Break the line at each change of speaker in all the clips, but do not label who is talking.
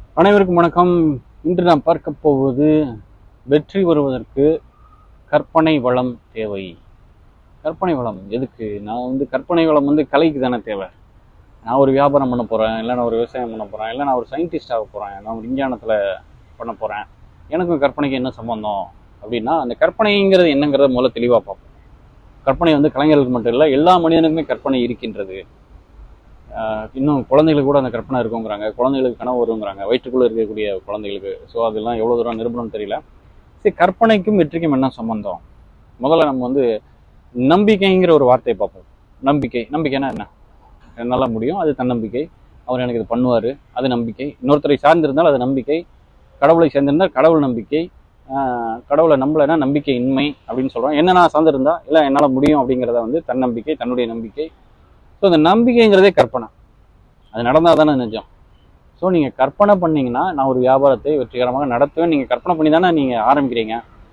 அனைவருக்கும் வணக்கம் இன்று நாம் பார்க்க போவது வெற்றி வருவதற்கு கற்பனை வளம் தேவை கற்பனை வளம் எதுக்கு நான் வந்து கற்பனை வளம் வந்து கலைக்கு தானே தேவை நான் ஒரு வியாபாரம் பண்ண போகிறேன் இல்லை நான் ஒரு விவசாயம் பண்ண போகிறேன் இல்லை நான் ஒரு சயின்டிஸ்ட் ஆக போகிறேன் நான் ஒரு விஞ்ஞானத்தில் பண்ண போகிறேன் எனக்கும் கற்பனைக்கு என்ன சம்பந்தம் அப்படின்னா அந்த கற்பனைங்கிறது என்னங்கிறத முதல்ல தெளிவாக பார்ப்போம் கற்பனை வந்து கலைஞர்களுக்கு மட்டும் இல்லை எல்லா மனிதனுக்குமே கற்பனை இருக்கின்றது ஆஹ் இன்னும் குழந்தைகளுக்கு கூட அந்த கற்பனை இருக்குங்கிறாங்க குழந்தைகளுக்கு கனவு வருங்கிறாங்க வயிற்றுக்குள்ளே இருக்கக்கூடிய குழந்தைகளுக்கு ஸோ அதெல்லாம் எவ்வளோ தூரம் நிரூபணம் தெரியல சரி கற்பனைக்கும் வெற்றிக்கும் என்ன சம்பந்தம் முதல்ல நம்ம வந்து நம்பிக்கைங்கிற ஒரு வார்த்தையை பார்ப்போம் நம்பிக்கை நம்பிக்கைனா என்ன என்னால் முடியும் அது தன்னம்பிக்கை அவர் எனக்கு இது பண்ணுவார் அது நம்பிக்கை இன்னொருத்தரை சார்ந்திருந்தால் அது நம்பிக்கை கடவுளை சேர்ந்திருந்தால் கடவுள் நம்பிக்கை ஆஹ் கடவுளை நம்பலைன்னா நம்பிக்கை இன்மை அப்படின்னு சொல்கிறோம் என்ன நான் சார்ந்திருந்தா இல்லை என்னால் முடியும் அப்படிங்கிறத வந்து தன்னம்பிக்கை தன்னுடைய நம்பிக்கை ஸோ இந்த நம்பிக்கைங்கிறதே கற்பனை அது நடந்தால் தானே நிஜம் ஸோ நீங்கள் கற்பனை பண்ணீங்கன்னா நான் ஒரு வியாபாரத்தை வெற்றிகரமாக நடத்துவேன் நீங்கள் கற்பனை பண்ணி தானே நீங்கள் ஆரம்பிக்கிறீங்க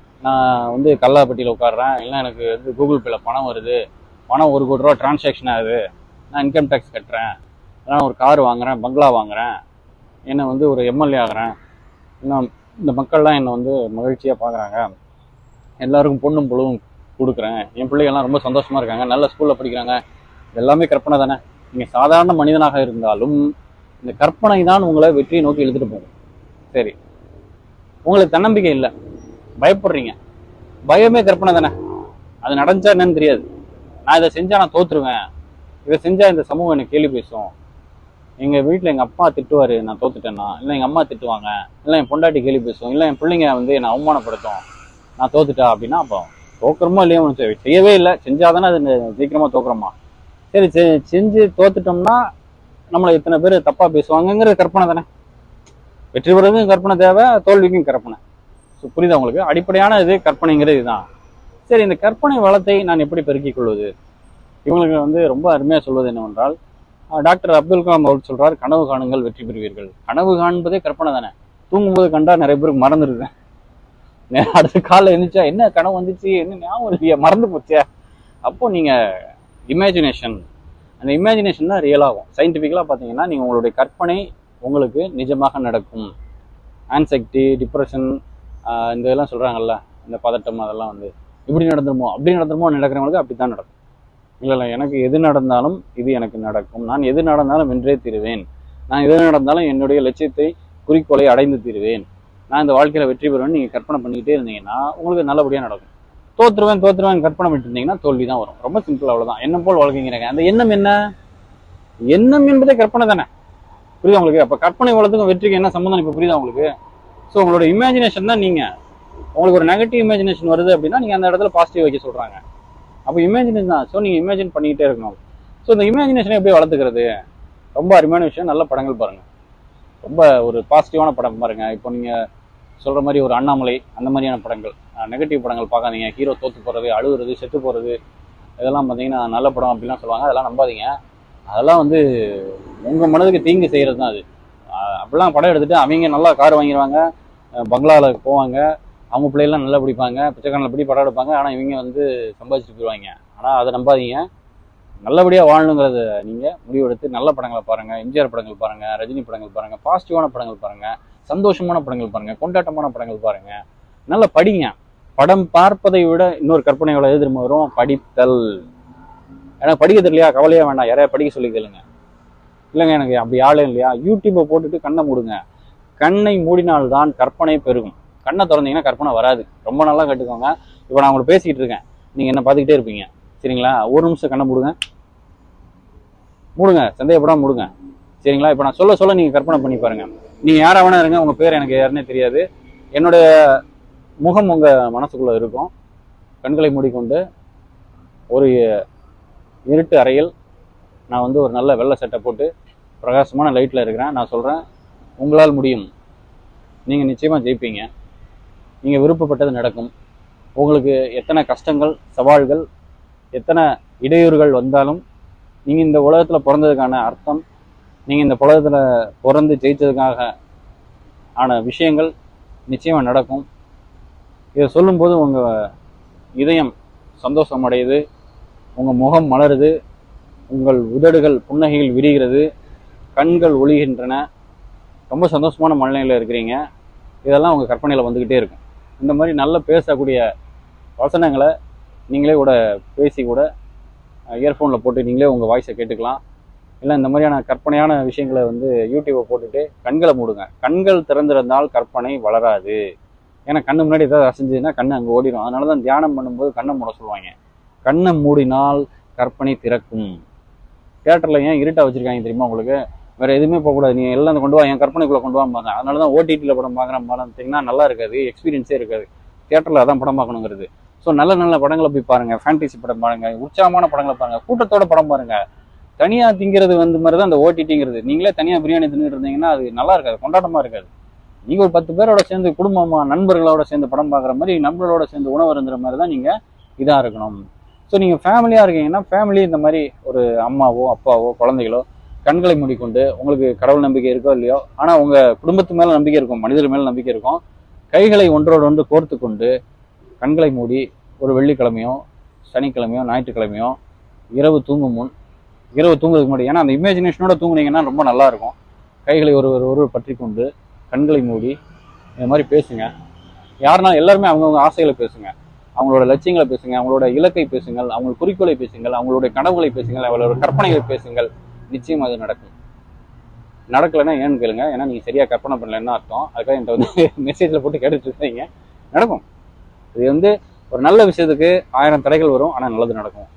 நான் வந்து கல்லாப்பட்டியில் உட்காடுறேன் இல்லை எனக்கு வந்து கூகுள் பேல பணம் வருது பணம் ஒரு கோடி ரூபா டிரான்சாக்ஷன் ஆகுது நான் இன்கம் டேக்ஸ் கட்டுறேன் நான் ஒரு கார் வாங்குறேன் பங்களா வாங்குறேன் என்னை வந்து ஒரு எம்எல்ஏ ஆகிறேன் இன்னும் இந்த மக்கள்லாம் என்னை வந்து மகிழ்ச்சியாக பார்க்குறாங்க எல்லாருக்கும் பொண்ணும் பொழுதும் கொடுக்குறேன் என் பிள்ளைகள்லாம் ரொம்ப சந்தோஷமாக இருக்காங்க நல்ல ஸ்கூலில் படிக்கிறாங்க இது எல்லாமே கற்பனை தானே நீங்கள் சாதாரண மனிதனாக இருந்தாலும் இந்த கற்பனை தான் உங்களை வெற்றியை நோக்கி இழுத்துட்டு போகும் சரி உங்களுக்கு தன்னம்பிக்கை இல்லை பயப்படுறீங்க பயமே கற்பனை தானே அது நடந்துச்சா என்னன்னு தெரியாது நான் இதை செஞ்சா நான் தோத்துருவேன் இதை செஞ்சா இந்த சமூகம் எனக்கு கேள்வி பேசும் எங்க வீட்டில் எங்க அப்பா திட்டுவாரு நான் தோத்துட்டேன்னா இல்லை எங்க அம்மா திட்டுவாங்க இல்லை என் பொண்டாட்டி கேள்வி பேசும் இல்லை என் பிள்ளைங்க வந்து என்னை அவமானப்படுத்தும் நான் தோத்துட்டா அப்படின்னா அப்போ தோக்குறோமோ இல்லையோ ஒண்ணும் சரி, செய்யவே இல்லை செஞ்சாதானே அது சீக்கிரமா தோக்குறோமா சரி செ- செஞ்சு தோத்துட்டோம்னா நம்மளை இத்தனை பேர் தப்பா பேசுவாங்கங்கிறது கற்பனை தானே வெற்றி பெறதுக்கும் கற்பனை தேவை தோல்விக்கும் கற்பனை ஸோ புரியுதா உங்களுக்கு அடிப்படையான இது கற்பனைங்கிறது இதுதான் சரி இந்த கற்பனை வளத்தை நான் எப்படி பெருக்கிக் கொள்வது இவங்களுக்கு வந்து ரொம்ப அருமையாக சொல்வது என்னவென்றால் அஹ் டாக்டர் அப்துல் கலாம் அவர் சொல்றார் கனவு காணுங்கள் வெற்றி பெறுவீர்கள் கனவு காண்பதே கற்பனை தானே தூங்கும்போது கண்டா நிறைய பேருக்கு மறந்துடுது நே- அடுத்த காலைல எழுந்திரிச்சா என்ன கனவு வந்துச்சு என்ன ஞாபகம் இல்லையா மறந்து போச்சே அப்போ நீங்க இமேஜினேஷன் அந்த இமேஜினேஷன் தான் ரியல் ஆகும் சயின்டிஃபிக்கலாக பார்த்தீங்கன்னா நீங்கள் உங்களுடைய கற்பனை உங்களுக்கு நிஜமாக நடக்கும் ஆன்சைட்டி டிப்ரெஷன் இந்த இதெல்லாம் சொல்கிறாங்கல்ல இந்த பதட்டம் அதெல்லாம் வந்து இப்படி நடந்துருமோ அப்படி நடந்துருமோ நடக்கிறவங்களுக்கு அப்படி தான் நடக்கும் இல்லை இல்லை எனக்கு எது நடந்தாலும் இது எனக்கு நடக்கும் நான் எது நடந்தாலும் வென்றே தீருவேன் நான் எது நடந்தாலும் என்னுடைய லட்சியத்தை குறிக்கோளை அடைந்து தீருவேன் நான் இந்த வாழ்க்கையில் வெற்றி பெறுவேன் நீங்கள் கற்பனை பண்ணிக்கிட்டே இருந்தீங்கன்னா உங்களுக்கு நல்லபடியாக நடக்கும் தோத்துருவேன் தோத்துருவேன் கற்பனை பண்ணிட்டு இருந்தீங்கன்னா தோல்வி தான் வரும் ரொம்ப சிம்பிள் அவ்வளவுதான் எண்ணம் போல் வாழ்க்கைங்கிறாங்க அந்த எண்ணம் என்ன எண்ணம் என்பதே கற்பனை தானே புரியுதா உங்களுக்கு அப்ப கற்பனை வளத்துக்கும் வெற்றிக்கு என்ன சம்மந்தம் இப்ப புரியுதா உங்களுக்கு ஸோ உங்களோட இமேஜினேஷன் தான் நீங்க உங்களுக்கு ஒரு நெகட்டிவ் இமேஜினேஷன் வருது அப்படின்னா நீங்க அந்த இடத்துல பாசிட்டிவ் வைக்க சொல்றாங்க அப்போ இமேஜினேஷன் தான் ஸோ நீங்க இமேஜின் பண்ணிக்கிட்டே இருக்கணும் ஸோ இந்த இமேஜினேஷனை எப்படி வளர்த்துக்கிறது ரொம்ப அருமையான விஷயம் நல்ல படங்கள் பாருங்க ரொம்ப ஒரு பாசிட்டிவான படம் பாருங்க இப்போ நீங்க சொல்ற மாதிரி ஒரு அண்ணாமலை அந்த மாதிரியான படங்கள் நெகட்டிவ் படங்கள் பார்க்காதீங்க ஹீரோ தோத்து போறது அழுகுறது செத்து போறது இதெல்லாம் பார்த்தீங்கன்னா நல்ல படம் அப்படிலாம் சொல்லுவாங்க அதெல்லாம் நம்பாதீங்க அதெல்லாம் வந்து உங்க மனதுக்கு தீங்கு செய்யறது தான் அது அஹ் அப்படிலாம் படம் எடுத்துட்டு அவங்க நல்லா கார் வாங்கிடுவாங்க அஹ் பங்களாவில் போவாங்க அவங்க பிள்ளைலாம் நல்லா பிடிப்பாங்க பிச்சைக்காரனில் பிடி படம் எடுப்பாங்க ஆனால் இவங்க வந்து சம்பாதிச்சுட்டு போயிடுவாங்க ஆனால் அதை நம்பாதீங்க நல்லபடியாக வாழணுங்கிறத நீங்கள் முடிவெடுத்து நல்ல படங்களை பாருங்கள் எம்ஜிஆர் படங்கள் பாருங்கள் ரஜினி படங்கள் பாருங்கள் பாசிட்டிவான படங்கள் பாருங்கள் சந்தோஷமான படங்கள் பாருங்கள் கொண்டாட்டமான படங்கள் பாருங்கள் நல்லா படிங்க படம் பார்ப்பதை விட இன்னொரு கற்பனையோட எது திரும்ப வரும் படித்தல் எனக்கு படிக்க தெரியலையா கவலையா வேண்டாம் யாரையா படிக்க சொல்லி கேளுங்க இல்லைங்க எனக்கு அப்படி ஆளே இல்லையா யூடியூப்பை போட்டுட்டு கண்ணை மூடுங்க கண்ணை மூடினால்தான் கற்பனை பெருகும் கண்ணை திறந்தீங்கன்னா கற்பனை வராது ரொம்ப நல்லா கேட்டுக்கோங்க இப்போ நான் உங்களுக்கு பேசிக்கிட்டு இருக்கேன் நீங்கள் என்ன பார்த்துக்கிட்டே இருப்பீங்க சரிங்களா ஒரு நிமிஷம் கண்ணை மூடுங்க மூடுங்க சந்தேகப்படாம மூடுங்க சரிங்களா இப்போ நான் சொல்ல சொல்ல நீங்கள் கற்பனை பண்ணி பாருங்க நீங்கள் யாரா வேணா இருங்க உங்கள் பேர் எனக்கு யாருன்னே தெரியாது என்னுடைய முகம் உங்கள் மனசுக்குள்ளே இருக்கும் கண்களை மூடிக்கொண்டு ஒரு இருட்டு அறையில் நான் வந்து ஒரு நல்ல வெள்ளை சட்டை போட்டு பிரகாசமான லைட்டில் இருக்கிறேன் நான் சொல்கிறேன் உங்களால் முடியும் நீங்கள் நிச்சயமாக ஜெயிப்பீங்க நீங்கள் விருப்பப்பட்டது நடக்கும் உங்களுக்கு எத்தனை கஷ்டங்கள் சவால்கள் எத்தனை இடையூறுகள் வந்தாலும் நீங்கள் இந்த உலகத்தில் பிறந்ததுக்கான அர்த்தம் நீங்கள் இந்த உலகத்தில் பிறந்து ஜெயிச்சதுக்காக ஆன விஷயங்கள் நிச்சயமாக நடக்கும் இதை சொல்லும்போது உங்கள் இதயம் சந்தோஷம் அடையுது உங்கள் முகம் மலருது உங்கள் உதடுகள் புன்னகையில் விரிகிறது கண்கள் ஒளிகின்றன ரொம்ப சந்தோஷமான மனநிலையில் இருக்கிறீங்க இதெல்லாம் உங்கள் கற்பனையில் வந்துக்கிட்டே இருக்கும் இந்த மாதிரி நல்ல பேசக்கூடிய வசனங்களை நீங்களே கூட பேசி கூட இயர்ஃபோனில் போட்டு நீங்களே உங்கள் வாய்ஸை கேட்டுக்கலாம் இல்லை இந்த மாதிரியான கற்பனையான விஷயங்களை வந்து யூடியூப்பை போட்டுட்டு கண்களை மூடுங்க கண்கள் திறந்திருந்தால் கற்பனை வளராது ஏன்னா கண்ணு முன்னாடி ஏதாவது அசைஞ்சதுன்னா கண்ணு அங்கே ஓடிடும் அதனால தான் தியானம் பண்ணும்போது கண்ணை மூட சொல்லுவாங்க கண்ணை மூடினால் கற்பனை திறக்கும் தியேட்டரில் ஏன் இருட்டா வச்சிருக்காங்க தெரியுமா உங்களுக்கு வேற எதுவுமே போகக்கூடாது நீ எல்லாம் கொண்டு வா என் கற்பனைக்குள்ள கொண்டு வாங்க அதனால தான் ஓடிடியில் படம் பார்க்குற பார்த்தீங்கன்னா நல்லா இருக்காது எக்ஸ்பீரியன்ஸே இருக்காது தியேட்டரில் அதான் படம் பார்க்கணுங்கிறது ஸோ நல்ல நல்ல படங்களை போய் பாருங்க ஃபேண்டசி படம் பாருங்க உற்சாகமான படங்களை பாருங்க கூட்டத்தோட படம் பாருங்க தனியா திங்கிறது வந்து மாதிரி தான் அந்த ஓடிடிங்கிறது நீங்களே தனியா பிரியாணி தின்னுட்டு இருந்தீங்கன்னா அது நல்லா இருக்காது கொண்டாட்டமா இருக்காது நீங்க ஒரு பத்து பேரோட சேர்ந்து குடும்பமா நண்பர்களோட சேர்ந்து படம் பார்க்குற மாதிரி நண்பர்களோட சேர்ந்து உணவு இருந்துற மாதிரி தான் நீங்க இதா இருக்கணும் ஸோ நீங்க ஃபேமிலியா இருக்கீங்கன்னா ஃபேமிலி இந்த மாதிரி ஒரு அம்மாவோ அப்பாவோ குழந்தைகளோ கண்களை மூடிக்கொண்டு உங்களுக்கு கடவுள் நம்பிக்கை இருக்கோ இல்லையோ ஆனா உங்க குடும்பத்து மேல நம்பிக்கை இருக்கும் மனிதர் மேல நம்பிக்கை இருக்கும் கைகளை ஒன்றோடு ஒன்று கோர்த்து கொண்டு கண்களை மூடி ஒரு வெள்ளிக்கிழமையோ சனிக்கிழமையோ ஞாயிற்றுக்கிழமையோ இரவு தூங்கும் முன் இரவு தூங்குறதுக்கு முன்னாடி ஏன்னா அந்த இமேஜினேஷனோட தூங்குனீங்கன்னா ரொம்ப நல்லா இருக்கும் கைகளை ஒருவர் ஒருவர் பற்றி கொண்டு கண்களை மூடி இந்த மாதிரி பேசுங்க யாருனா எல்லாருமே அவங்கவுங்க ஆசைகளை பேசுங்க அவங்களோட லட்சியங்களை பேசுங்க அவங்களோட இலக்கை பேசுங்கள் அவங்களோட குறிக்கோளை பேசுங்கள் அவங்களுடைய கனவுகளை பேசுங்கள் அவங்களோட கற்பனைகளை பேசுங்கள் நிச்சயம் அது நடக்கும் நடக்கலைன்னா ஏன்னு கேளுங்க ஏன்னா நீங்க சரியா கற்பனை பண்ணலன்னு அர்த்தம் அதுக்காக என்கிட்ட வந்து மெசேஜ்ல போட்டு கேட்டுட்டு இருக்கீங்க நடக்கும் இது வந்து ஒரு நல்ல விஷயத்துக்கு ஆயிரம் தடைகள் வரும் ஆனா நல்லது நடக்கும்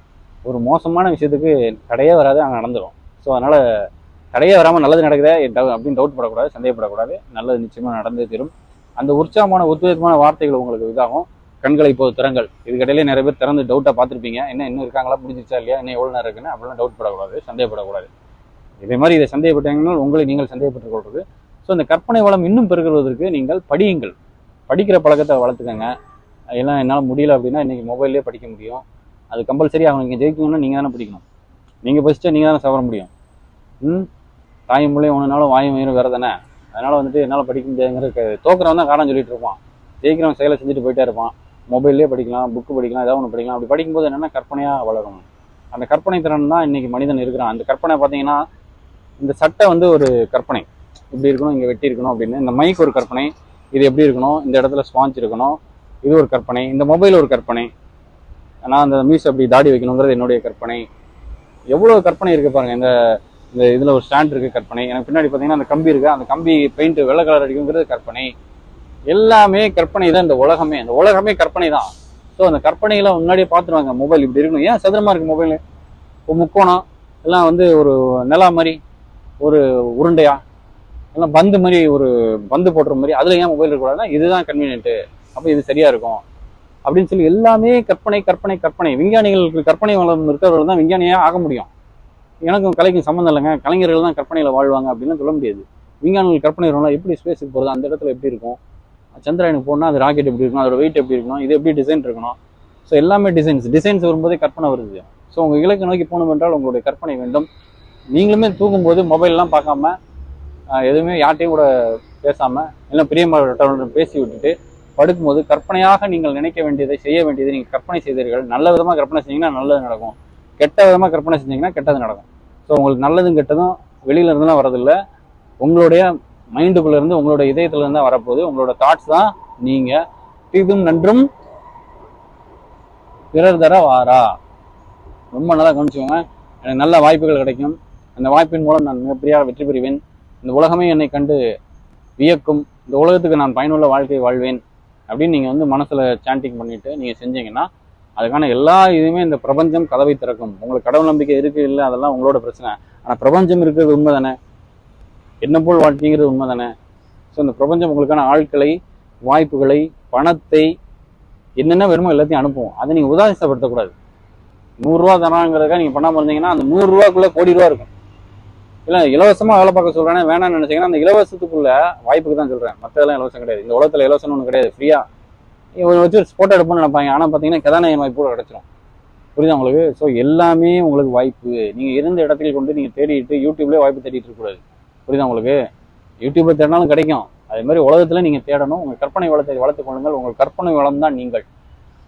ஒரு மோசமான விஷயத்துக்கு தடையே வராது ஆனால் நடந்துடும் ஸோ அதனால தடையே வராமல் நல்லது நடக்குதே டவு- அப்படின்னு டவுட் படக்கூடாது சந்தேகப்படக்கூடாது நல்லது நிச்சயமா நடந்தே தீரும் அந்த உற்சாகமான உத்வேகமான வார்த்தைகள் உங்களுக்கு இதாகும் கண்களை இப்போது திறங்கள் இதுக்கிடையிலே நிறைய பேர் திறந்து டவுட்டாக பார்த்துருப்பீங்க என்ன இன்னும் இருக்காங்களா முடிஞ்சிச்சா இல்லையா இன்னும் எவ்வளோ நேரம் இருக்குன்னு அப்படிலாம் டவுட் படக்கூடாது சந்தேகப்படக்கூடாது இதே மாதிரி இதை சந்தேகப்பட்டீங்கன்னா உங்களை நீங்கள் சந்தேகப்பட்டுக் கொள்வது ஸோ இந்த கற்பனை வளம் இன்னும் பெருகுவதற்கு நீங்கள் படியுங்கள் படிக்கிற பழக்கத்தை வளர்த்துக்கங்க எல்லாம் என்னால் முடியல அப்படின்னா இன்னைக்கு மொபைல்லே படிக்க முடியும் அது கம்பல்சரி அவங்க நீங்கள் ஜெயிக்கணும்னா நீங்கள் தானே படிக்கணும் நீங்கள் படிச்சுட்டா நீங்கள் தானே சவர முடியும் ம் தாயும் பிள்ளையும் ஒன்றுனாலும் வாயும் வயிறும் வேறு தானே அதனால் வந்துட்டு என்னால் படிக்க முடியாதுங்கிற தோக்குறவன் தான் காரணம் சொல்லிட்டு இருப்பான் ஜெயிக்கிறவன் செயலை செஞ்சுட்டு போயிட்டே இருப்பான் மொபைல்லே படிக்கலாம் புக்கு படிக்கலாம் ஏதாவது ஒன்று படிக்கலாம் அப்படி படிக்கும்போது என்னென்னா கற்பனையாக வளரும் அந்த கற்பனை திறன் தான் இன்னைக்கு மனிதன் இருக்கிறான் அந்த கற்பனை பார்த்தீங்கன்னா இந்த சட்டை வந்து ஒரு கற்பனை இப்படி இருக்கணும் இங்கே வெட்டி இருக்கணும் அப்படின்னு இந்த மைக் ஒரு கற்பனை இது எப்படி இருக்கணும் இந்த இடத்துல ஸ்பாஞ்ச் இருக்கணும் இது ஒரு கற்பனை இந்த மொபைல் ஒரு கற்பனை நான் அந்த மியூஸ் அப்படி தாடி வைக்கணுங்கிறது என்னுடைய கற்பனை எவ்வளோ கற்பனை இருக்கு பாருங்க இந்த இந்த இதில் ஒரு ஸ்டாண்ட் இருக்கு கற்பனை எனக்கு பின்னாடி பார்த்தீங்கன்னா அந்த கம்பி இருக்கு அந்த கம்பி பெயிண்ட் வெள்ளை கலர் அடிக்குங்கிறது கற்பனை எல்லாமே கற்பனை தான் இந்த உலகமே இந்த உலகமே கற்பனை தான் ஸோ அந்த கற்பனைகளை முன்னாடியே பார்த்துருவாங்க மொபைல் இப்படி இருக்கணும் ஏன் சதுரமா இருக்கு மொபைல் ஒரு முக்கோணம் எல்லாம் வந்து ஒரு நிலா மாதிரி ஒரு உருண்டையா எல்லாம் பந்து மாதிரி ஒரு பந்து போடுற மாதிரி அதுல ஏன் மொபைல் இருக்கக்கூடாதுன்னா இதுதான் கன்வீனியன்ட்டு அப்போ இது சரியா இருக்கும் அப்படின்னு சொல்லி எல்லாமே கற்பனை கற்பனை கற்பனை விஞ்ஞானிகளுக்கு கற்பனை வளம் இருக்கிறவர்கள் தான் விஞ்ஞானியாக ஆக முடியும் எனக்கும் கலைக்கும் சம்மந்தம் இல்லைங்க கலைஞர்கள் தான் கற்பனையில் வாழ்வாங்க அப்படின்னு சொல்ல முடியாது விஞ்ஞானிகள் கற்பனை வரலாம் எப்படி ஸ்பேஸுக்கு போகிறது அந்த இடத்துல எப்படி இருக்கும் சந்திராயனுக்கு போனால் அது ராக்கெட் எப்படி இருக்கணும் அதோட வெயிட் எப்படி இருக்கணும் இது எப்படி டிசைன் இருக்கணும் ஸோ எல்லாமே டிசைன்ஸ் டிசைன்ஸ் வரும்போதே கற்பனை வருது ஸோ உங்கள் இலக்கு நோக்கி போகணும் என்றால் உங்களுடைய கற்பனை வேண்டும் நீங்களுமே தூங்கும்போது மொபைல்லாம் பார்க்காம ஆஹ், எதுவுமே யார்ட்டையும் கூட பேசாமல் இல்லை பிரியமானவர்களிடம் பேசி விட்டுட்டு படுக்கும்போது கற்பனையாக நீங்கள் நினைக்க வேண்டியதை செய்ய வேண்டியதை நீங்கள் கற்பனை செய்தீர்கள் நல்ல விதமாக கற்பனை செஞ்சீங்கன்னா நல்லது நடக்கும் கெட்ட விதமாக கற்பனை செஞ்சீங்கன்னா கெட்டது நடக்கும் ஸோ உங்களுக்கு நல்லதும் கெட்டதும் வெளியில இருந்துலாம் வரதில்ல உங்களுடைய மைண்டுக்குள்ள இருந்து உங்களோட இதயத்துல இருந்து தான் வரப்போகுது உங்களோட தாட்ஸ் தான் நீங்க தீதும் நன்றும் பிறர் தர வாரா ரொம்ப நல்லா கவனிச்சுக்கோங்க எனக்கு நல்ல வாய்ப்புகள் கிடைக்கும் அந்த வாய்ப்பின் மூலம் நான் மிகப்பெரிய வெற்றி பெறுவேன் இந்த உலகமே என்னை கண்டு வியக்கும் இந்த உலகத்துக்கு நான் பயனுள்ள வாழ்க்கை வாழ்வேன் அப்படின்னு நீங்கள் வந்து மனசில் சாண்டிங் பண்ணிட்டு நீங்கள் செஞ்சீங்கன்னா அதுக்கான எல்லா இதுவுமே இந்த பிரபஞ்சம் கதவை திறக்கும் உங்களுக்கு கடவுள் நம்பிக்கை இருக்கு இல்லை அதெல்லாம் உங்களோட பிரச்சனை ஆனால் பிரபஞ்சம் இருக்கிறது உண்மை தானே என்ன போல் வாழ்க்கைங்கிறது உண்மை தானே ஸோ இந்த பிரபஞ்சம் உங்களுக்கான ஆட்களை வாய்ப்புகளை பணத்தை என்னென்ன வேணுமோ எல்லாத்தையும் அனுப்புவோம் அதை நீங்கள் உதாசீனப்படுத்தக்கூடாது நூறுரூவா தராங்கிறதுக்காக நீங்கள் பண்ணாமல் இருந்தீங்கன்னா அந்த நூறுரூவாக்குள்ளே கோடி ரூபா இருக்கும் இல்லை இலவசமாக வேலை பார்க்க சொல்கிறேனே வேணாம்னு நினச்சிங்கன்னா அந்த இலவசத்துக்குள்ள வாய்ப்புக்கு தான் சொல்கிறேன் மற்றதெல்லாம் இலவசம் கிடையாது இந்த உலகத்தில் இலவசம்னு ஒன்று கிடையாது ஃப்ரீயாக இவங்க வச்சு ஒரு ஃபோட்டோ எடுப்போம்னு நினைப்பாங்க ஆனால் பார்த்தீங்கன்னா கதாநாயகன் வாய்ப்பு கூட கிடச்சிரும் புரியுதா உங்களுக்கு ஸோ எல்லாமே உங்களுக்கு வாய்ப்பு நீங்கள் இருந்த இடத்தில் கொண்டு நீங்கள் தேடிட்டு யூடியூப்லேயே வாய்ப்பு தேடிட்டு இருக்கக்கூடாது புரியுதா உங்களுக்கு யூடியூப்ல தேடினாலும் கிடைக்கும் அதே மாதிரி உலகத்தில் நீங்கள் தேடணும் உங்கள் கற்பனை வளத்தை வளர்த்துக் கொள்ளுங்கள் உங்கள் கற்பனை வளம் தான் நீங்கள்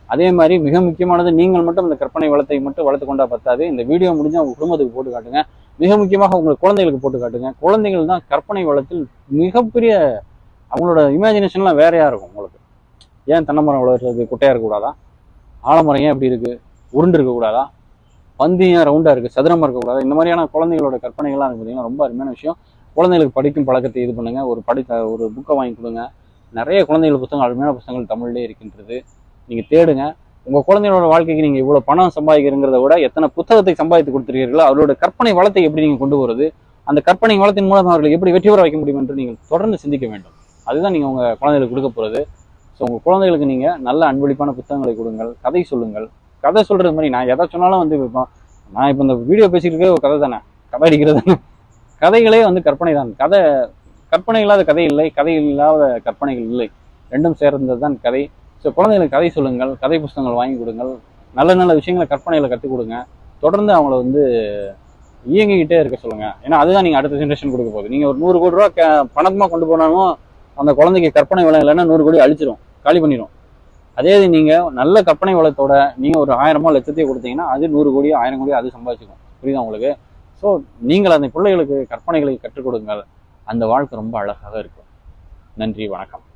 அதே மாதிரி மிக முக்கியமானது நீங்கள் மட்டும் இந்த கற்பனை வளத்தை மட்டும் வளர்த்து கொண்டா பத்தாது இந்த வீடியோ முடிஞ்சா உங்க குடும்பத்துக்கு போட்டு காட்டுங்க மிக முக்கியமாக உங்க குழந்தைகளுக்கு போட்டு காட்டுங்க குழந்தைகள் தான் கற்பனை வளத்தில் மிகப்பெரிய அவங்களோட இமேஜினேஷன்லாம் வேறையா இருக்கும் உங்களுக்கு ஏன் தென்னை மரம் வளர்றது குட்டையா இருக்கக்கூடாதா ஆலமரம் ஏன் இப்படி இருக்கு உருண்டு இருக்கக்கூடாதா பந்து ஏன் ரவுண்டா இருக்கு சதுரமா இருக்கக்கூடாதா இந்த மாதிரியான குழந்தைகளோட கற்பனைகள்லாம் இருக்கு பார்த்தீங்கன்னா ரொம்ப அருமையான விஷயம் குழந்தைகளுக்கு படிக்கும் பழக்கத்தை இது பண்ணுங்க ஒரு படித்த ஒரு புக்கை வாங்கி கொடுங்க நிறைய குழந்தைகள் புத்தகங்கள் அருமையான புத்தகங்கள் தமிழ்லேயே இருக்கின்றது நீங்க தேடுங்க உங்க குழந்தைகளோட வாழ்க்கைக்கு நீங்க இவ்வளவு பணம் சம்பாதிக்கிறங்கிறத விட எத்தனை புத்தகத்தை சம்பாதித்து கொடுத்திருக்கீர்களோ அவரோட கற்பனை வளத்தை எப்படி நீங்க கொண்டு வருது அந்த கற்பனை வளத்தின் மூலம் அவர்களை எப்படி வெற்றி பெற வைக்க முடியும் என்று நீங்கள் தொடர்ந்து சிந்திக்க வேண்டும் அதுதான் நீங்க உங்க குழந்தைகளுக்கு கொடுக்க போறது ஸோ உங்க குழந்தைகளுக்கு நீங்க நல்ல அன்பளிப்பான புத்தகங்களை கொடுங்கள் கதை சொல்லுங்கள் கதை சொல்றது மாதிரி நான் எதை சொன்னாலும் வந்து இப்போ நான் இப்போ இந்த வீடியோ பேசிட்டு இருக்கிற ஒரு கதை தானே கதை அடிக்கிறது தானே கதைகளே வந்து கற்பனை தான் கதை கற்பனை இல்லாத கதை இல்லை கதை இல்லாத கற்பனைகள் இல்லை ரெண்டும் சேர்ந்தது தான் கதை ஸோ குழந்தைகளுக்கு கதை சொல்லுங்கள் கதை புஸ்தகங்கள் வாங்கி கொடுங்கள் நல்ல நல்ல விஷயங்களை கற்பனைகளை கற்றுக் கொடுங்க தொடர்ந்து அவங்கள வந்து இயங்கிக்கிட்டே இருக்க சொல்லுங்க ஏன்னா அதுதான் நீங்க அடுத்த ஜென்ரேஷன் கொடுக்க போகுது நீங்க ஒரு நூறு கோடி ரூபா க- பணமா கொண்டு போனாலும் அந்த குழந்தைக்கு கற்பனை வளம் இல்லைன்னா நூறு கோடி அழிச்சிரும் காலி பண்ணிடும் அதே இது நீங்க நல்ல கற்பனை வளத்தோட நீங்க ஒரு ஆயிரமோ லட்சத்தையோ கொடுத்தீங்கன்னா அது நூறு கோடியோ ஆயிரம் கோடியோ அது சம்பாதிச்சுக்கும் புரியுதா உங்களுக்கு ஸோ நீங்கள் அந்த பிள்ளைகளுக்கு கற்பனைகளை கற்றுக் கொடுங்கள் அந்த வாழ்க்கை ரொம்ப அழகாக இருக்கும் நன்றி வணக்கம்